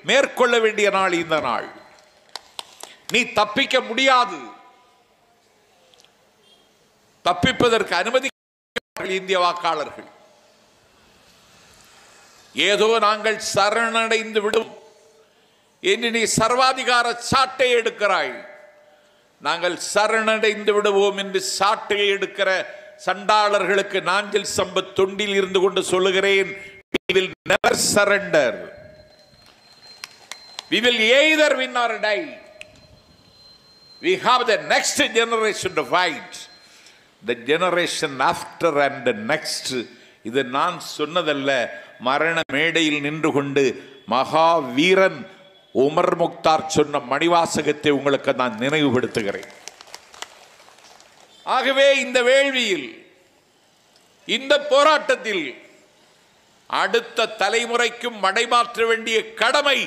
மேற்கொள்ள வேண்டிய நாள் இந்த நாள் நீ தப்பிக்க முடியாது தப்பிப்பதற்கு அனுமதி இந்திய வாக்காளர்கள் ஏதோ நாங்கள் சரணடைந்து விடும் என்று நீ சர்வாதிகார சாட்டை எடுக்கிறாய் நாங்கள் சரணடைந்து விடுவோம் என்று சாட்டை எடுக்கிற சண்டாளர்களுக்கு நாஞ்சில் சம்பத் தொண்டில் இருந்து கொண்டு சொல்லுகிறேன் we will never surrender we will either win or die we have the next generation to fight the generation after and the next இது நான் சொன்னதல்ல மரண மேடையில் நின்று கொண்டு மகா வீரன் உமர் முக்தார் சொன்ன மணிவாசகத்தை உங்களுக்கு நான் நினைவுபடுத்துகிறேன் ஆகவே இந்த வேள்வியில் இந்த போராட்டத்தில் அடுத்த தலைமுறைக்கும் மடைமாற்ற வேண்டிய கடமை